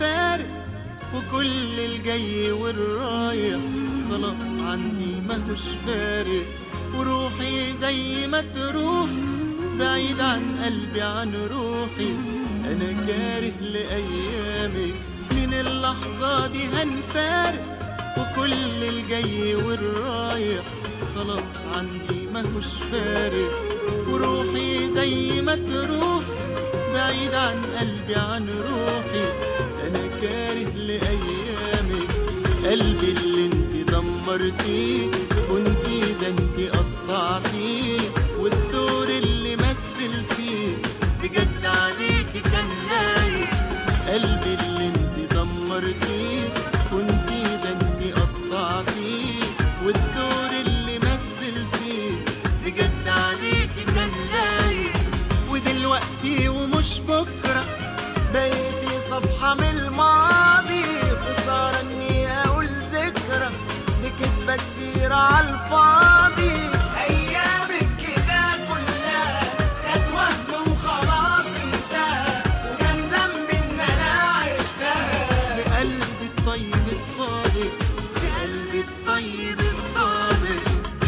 هنفارق وكل الجاي والرايح خلاص عندي ماهوش فارق وروحي زي ما تروح بعيد عن قلبي عن روحي انا كاره لايامك من اللحظة دي هنفارق وكل الجاي والرايح خلاص عندي ماهوش فارق وروحي زي ما تروح بعيد عن قلبي عن روحي انا كاره لايامك قلبي اللي انت دمرتيه كنتي ده انت قطعتيه والدور اللي مثلتيه بجد عليكي كان لايق قلبي اللي انت دمرتيه كنتي ده انت قطعتيه والدور اللي مثلتيه بجد عليكي كان لايق ودلوقتي ومش بكرة بقيتي صفحة من الماضي خسارة اني اقول ذكرى دي كدبة كتيرة عالفاضي ايامك كده كلها كانت وهم وخلاص انتهى وكان ذنبي ان انا عشتها بقلبي الطيب الصادق بقلبي الطيب الصادق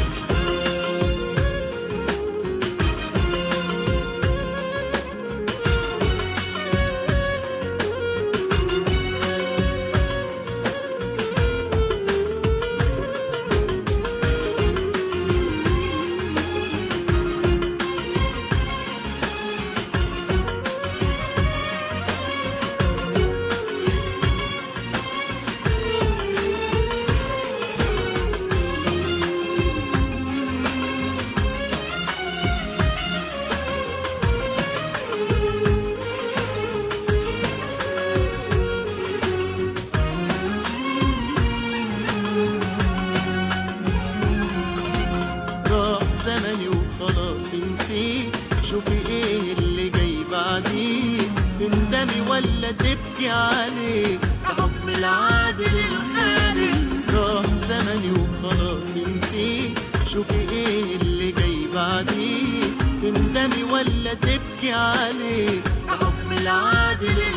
راح زمني وخلاص نسيت شوفي ايه اللي جاي بعديه تندمي ولا تبكي عليه ده حكم العادل الخالق راح زمني وخلاص نسيت شوفي ايه اللي جاي بعديه تندمي ولا تبكي عليه ده حكم العادل